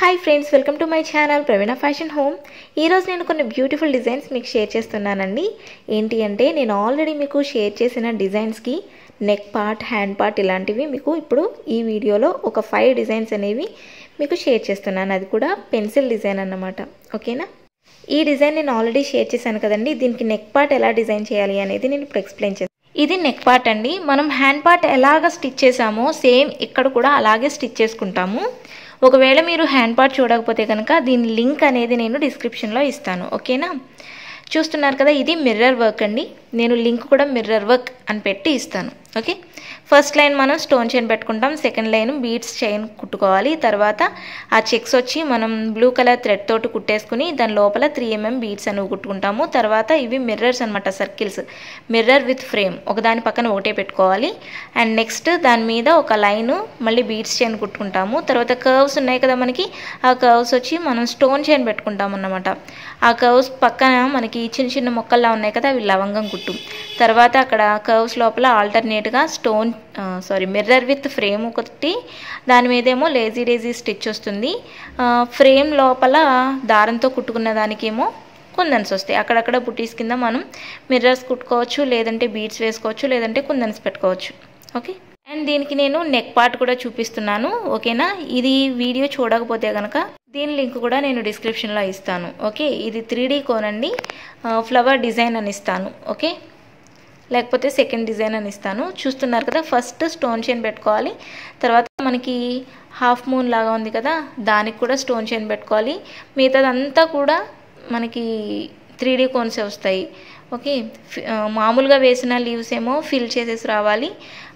hi friends welcome to my channel Praveena fashion home ఈరోజు నేను కొన్ని బ్యూటిఫుల్ డిజైన్స్ మీకు షేర్ చేస్తున్నానండి ఏంటి అంటే నేను ఆల్రెడీ మీకు షేర్ చేసిన డిజైన్స్కి నెక్ పార్ట్ హ్యాండ్ పార్ట్ ఇలాంటివి మీకు ఇప్పుడు ఈ వీడియోలో ఒక ఫైవ్ డిజైన్స్ అనేవి మీకు షేర్ చేస్తున్నాను అది కూడా పెన్సిల్ డిజైన్ అన్నమాట ఓకేనా ఈ డిజైన్ నేను ఆల్రెడీ షేర్ చేశాను కదండి దీనికి నెక్ పార్ట్ ఎలా డిజైన్ చేయాలి అనేది నేను ఇప్పుడు ఎక్స్ప్లెయిన్ చేస్తాను ఇది నెక్ పార్ట్ అండి మనం హ్యాండ్ పార్ట్ ఎలాగ స్టిచ్ చేసామో సేమ్ ఇక్కడ కూడా అలాగే స్టిచ్ చేసుకుంటాము ఒకవేళ మీరు హ్యాండ్ పార్ట్ చూడకపోతే కనుక దీని లింక్ అనేది నేను డిస్క్రిప్షన్లో ఇస్తాను ఓకేనా చూస్తున్నారు కదా ఇది మిర్రర్ వర్క్ అండి నేను లింక్ కూడా మిర్రర్ వర్క్ అని పెట్టి ఇస్తాను ఓకే ఫస్ట్ లైన్ మనం స్టోన్ చైన్ పెట్టుకుంటాం సెకండ్ లైన్ బీడ్స్ చైన్ కుట్టుకోవాలి తర్వాత ఆ చెక్స్ వచ్చి మనం బ్లూ కలర్ థ్రెడ్ తోటి కుట్టేసుకుని దాని లోపల త్రీ ఎంఎం బీడ్స్ అనేవి కుట్టుకుంటాము తర్వాత ఇవి మిర్రర్స్ అనమాట సర్కిల్స్ మిర్రర్ విత్ ఫ్రేమ్ ఒకదాని పక్కన ఒకటే పెట్టుకోవాలి అండ్ నెక్స్ట్ దాని మీద ఒక లైన్ మళ్ళీ బీడ్స్ చైన్ కుట్టుకుంటాము తర్వాత కర్వ్స్ ఉన్నాయి కదా మనకి ఆ కర్వ్స్ వచ్చి మనం స్టోన్ చైన్ పెట్టుకుంటాం అన్నమాట ఆ కర్వ్స్ పక్కన మనకి చిన్న చిన్న మొక్కల్లా ఉన్నాయి కదా అవి లవంగం కుట్టు తర్వాత అక్కడ కర్వ్స్ లోపల ఆల్టర్నేట్గా stone sorry mirror with frame ఒకటి దాని మీదేమో లేజీ డేజీ స్టిచ్ వస్తుంది ఫ్రేమ్ లోపల దారంతో కుట్టుకున్న దానికేమో కుందన్స్ వస్తాయి అక్కడక్కడ బుటీస్ కింద మనం మిర్రర్స్ కుట్టుకోవచ్చు లేదంటే బీడ్స్ వేసుకోవచ్చు లేదంటే కుందన్స్ పెట్టుకోవచ్చు ఓకే అండ్ దీనికి నేను నెక్ పార్ట్ కూడా చూపిస్తున్నాను ఓకేనా ఇది వీడియో చూడకపోతే కనుక దీని లింక్ కూడా నేను డిస్క్రిప్షన్లో ఇస్తాను ఓకే ఇది త్రీ డీ కోనండి ఫ్లవర్ డిజైన్ అని ఇస్తాను ఓకే లేకపోతే సెకండ్ డిజైన్ అని ఇస్తాను చూస్తున్నారు కదా ఫస్ట్ స్టోన్ చైన్ పెట్టుకోవాలి తర్వాత మనకి హాఫ్ మూన్ లాగా ఉంది కదా దానికి కూడా స్టోన్ చైన్ పెట్టుకోవాలి మిగతాదంతా కూడా మనకి త్రీ డీ కోన్సే వస్తాయి ఓకే మామూలుగా వేసిన లీవ్స్ ఏమో ఫిల్ చేసేసి రావాలి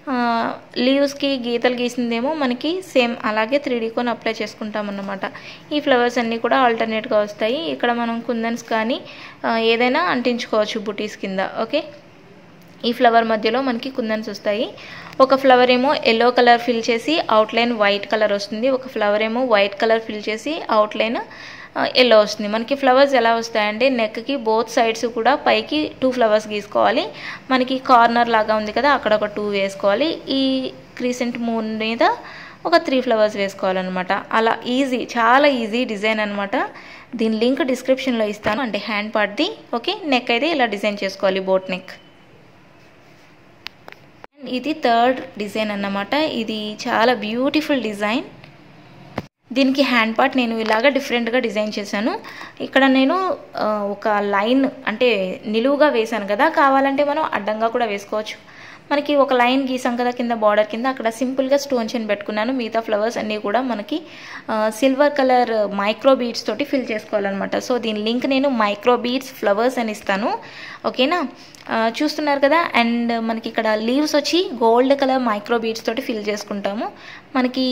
లీవ్స్కి గీతలు గీసిందేమో మనకి సేమ్ అలాగే త్రీ డీ కోన్ అప్లై చేసుకుంటాం అన్నమాట ఈ ఫ్లవర్స్ అన్నీ కూడా ఆల్టర్నేట్గా వస్తాయి ఇక్కడ మనం కుందన్స్ కానీ ఏదైనా అంటించుకోవచ్చు బుటీస్ కింద ఓకే ఈ ఫ్లవర్ మధ్యలో మనకి కుందన్స్ వస్తాయి ఒక ఫ్లవర్ ఏమో ఎల్లో కలర్ ఫిల్ చేసి అవుట్లైన్ వైట్ కలర్ వస్తుంది ఒక ఫ్లవర్ ఏమో వైట్ కలర్ ఫిల్ చేసి అవుట్లైన్ ఎల్లో వస్తుంది మనకి ఫ్లవర్స్ ఎలా వస్తాయంటే నెక్కి బోత్ సైడ్స్ కూడా పైకి టూ ఫ్లవర్స్ గీసుకోవాలి మనకి కార్నర్ లాగా ఉంది కదా అక్కడ ఒక టూ వేసుకోవాలి ఈ క్రీసెంట్ మూన్ మీద ఒక త్రీ ఫ్లవర్స్ వేసుకోవాలన్నమాట అలా ఈజీ చాలా ఈజీ డిజైన్ అనమాట దీని లింక్ డిస్క్రిప్షన్లో ఇస్తాను అంటే హ్యాండ్ పార్ట్ది ఓకే నెక్ అయితే ఇలా డిజైన్ చేసుకోవాలి బోట్ నెక్ ఇది థర్డ్ డిజైన్ అన్నమాట ఇది చాలా బ్యూటిఫుల్ డిజైన్ దీనికి హ్యాండ్ పార్ట్ నేను ఇలాగ డిఫరెంట్గా డిజైన్ చేశాను ఇక్కడ నేను ఒక లైన్ అంటే నిలువుగా వేశాను కదా కావాలంటే మనం అడ్డంగా కూడా వేసుకోవచ్చు మనకి ఒక లైన్ గీసాం కదా కింద బార్డర్ కింద అక్కడ సింపుల్గా స్టోన్ చైన్ పెట్టుకున్నాను మిగతా ఫ్లవర్స్ అన్నీ కూడా మనకి సిల్వర్ కలర్ మైక్రో బీడ్స్ తోటి ఫిల్ చేసుకోవాలన్నమాట సో దీని లింక్ నేను మైక్రో బీడ్స్ ఫ్లవర్స్ అని ఇస్తాను ఓకేనా చూస్తున్నారు కదా అండ్ మనకి ఇక్కడ లీవ్స్ వచ్చి గోల్డ్ కలర్ మైక్రో బీడ్స్ తోటి ఫిల్ చేసుకుంటాము మనకి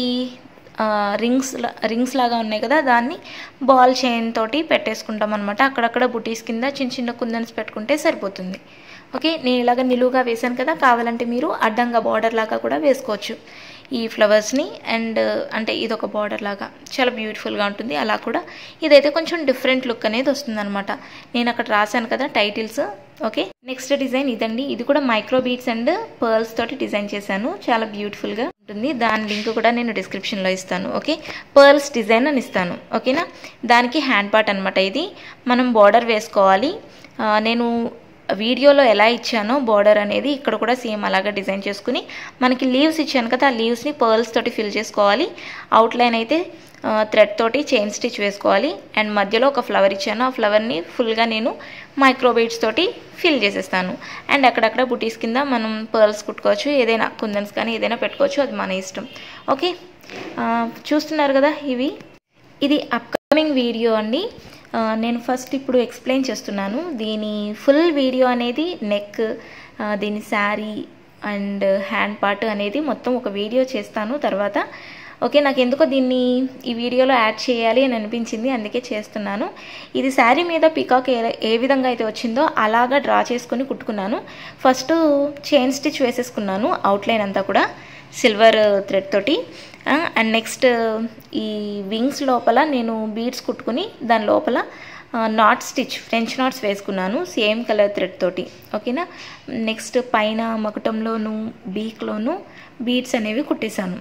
రింగ్స్ రింగ్స్ లాగా ఉన్నాయి కదా దాన్ని బాల్ చైన్ తోటి పెట్టేసుకుంటాం అనమాట అక్కడక్కడ బుటీస్ కింద చిన్న చిన్న కుందన్స్ పెట్టుకుంటే సరిపోతుంది ఓకే నేను ఇలాగ నిలువుగా వేసాను కదా కావాలంటే మీరు అడ్డంగా బార్డర్ లాగా కూడా వేసుకోవచ్చు ఈ ఫ్లవర్స్ని అండ్ అంటే ఇది ఒక బార్డర్ లాగా చాలా బ్యూటిఫుల్గా ఉంటుంది అలా కూడా ఇదైతే కొంచెం డిఫరెంట్ లుక్ అనేది వస్తుంది అనమాట నేను అక్కడ రాశాను కదా టైటిల్స్ ఓకే నెక్స్ట్ డిజైన్ ఇదండి ఇది కూడా మైక్రో బీట్స్ అండ్ పర్ల్స్ తోటి డిజైన్ చేశాను చాలా బ్యూటిఫుల్గా ఉంటుంది దాని లింక్ కూడా నేను డిస్క్రిప్షన్లో ఇస్తాను ఓకే పర్ల్స్ డిజైన్ అని ఇస్తాను ఓకేనా దానికి హ్యాండ్ పార్ట్ అనమాట ఇది మనం బార్డర్ వేసుకోవాలి నేను వీడియోలో ఎలా ఇచ్చానో బార్డర్ అనేది ఇక్కడ కూడా సేమ్ అలాగా డిజైన్ చేసుకుని మనకి లీవ్స్ ఇచ్చాను కదా ఆ లీవ్స్ని పర్ల్స్ తోటి ఫిల్ చేసుకోవాలి అవుట్లైన్ అయితే థ్రెడ్ తోటి చైన్ స్టిచ్ వేసుకోవాలి అండ్ మధ్యలో ఒక ఫ్లవర్ ఇచ్చాను ఆ ఫ్లవర్ని ఫుల్గా నేను మైక్రోబేట్స్ తోటి ఫిల్ చేసేస్తాను అండ్ అక్కడక్కడ బుటీస్ కింద మనం పర్ల్స్ కుట్టుకోవచ్చు ఏదైనా కుందన్స్ కానీ ఏదైనా పెట్టుకోవచ్చు అది మన ఇష్టం ఓకే చూస్తున్నారు కదా ఇవి ఇది అప్కమింగ్ వీడియో అండి నేను ఫస్ట్ ఇప్పుడు ఎక్స్ప్లెయిన్ చేస్తున్నాను దీని ఫుల్ వీడియో అనేది నెక్ దీని శారీ అండ్ హ్యాండ్ పార్ట్ అనేది మొత్తం ఒక వీడియో చేస్తాను తర్వాత ఓకే నాకు ఎందుకో దీన్ని ఈ వీడియోలో యాడ్ చేయాలి అని అనిపించింది అందుకే చేస్తున్నాను ఇది శారీ మీద పికాక్ ఏ ఏ విధంగా అయితే వచ్చిందో అలాగా డ్రా చేసుకొని కుట్టుకున్నాను ఫస్ట్ చైన్ స్టిచ్ వేసేసుకున్నాను అవుట్లైన్ అంతా కూడా సిల్వర్ థ్రెడ్ తోటి అండ్ నెక్స్ట్ ఈ వింగ్స్ లోపల నేను బీడ్స్ కుట్టుకుని దాని లోపల నాట్ స్టిచ్ ఫ్రెంచ్ నాట్స్ వేసుకున్నాను సేమ్ కలర్ థ్రెడ్ తోటి ఓకేనా నెక్స్ట్ పైన మకుటంలోను బీక్లోను బీడ్స్ అనేవి కుట్టేశాను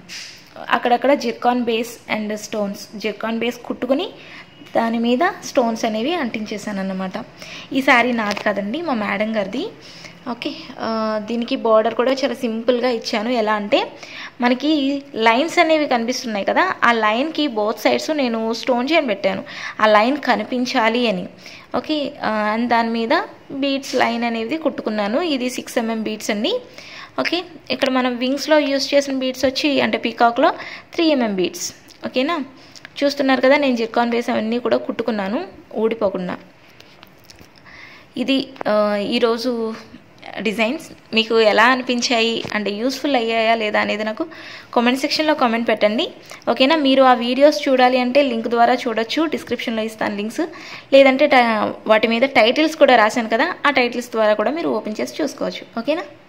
అక్కడక్కడ zircon base and stones zircon base కుట్టుకుని దాని మీద స్టోన్స్ అనేవి అంటించేసాను అన్నమాట ఈ శారీ నాది కాదండి మా మేడం గారిది ఓకే ఆ, దీనికి బార్డర్ కూడా చాలా సింపుల్గా ఇచ్చాను ఎలా అంటే మనకి లైన్స్ అనేవి కనిపిస్తున్నాయి కదా ఆ లైన్కి బోత్ సైడ్స్ నేను స్టోన్ చైన్ పెట్టాను ఆ లైన్ కనిపించాలి అని ఓకే ఆ, అండ్ దాని మీద బీడ్స్ లైన్ అనేది కుట్టుకున్నాను ఇది సిక్స్ ఎంఎం బీడ్స్ అండి ఓకే ఇక్కడ మనం వింగ్స్లో యూస్ చేసిన బీడ్స్ వచ్చి అంటే పీకాక్లో త్రీ ఎంఎం బీడ్స్ ఓకేనా చూస్తున్నారు కదా నేను జిర్కాన్ బేస్ అవన్నీ కూడా కుట్టుకున్నాను ఊడిపోకుండా ఇది ఆ, ఈరోజు డిజైన్స్ మీకు ఎలా అనిపించాయి అంటే యూస్ఫుల్ అయ్యాయా లేదా అనేది నాకు కామెంట్ సెక్షన్లో కామెంట్ పెట్టండి ఓకేనా మీరు ఆ వీడియోస్ చూడాలి అంటే లింక్ ద్వారా చూడొచ్చు డిస్క్రిప్షన్లో ఇస్తాను లింక్స్ లేదంటే ట- వాటి మీద టైటిల్స్ కూడా రాశాను కదా ఆ టైటిల్స్ ద్వారా కూడా మీరు ఓపెన్ చేసి చూసుకోవచ్చు ఓకేనా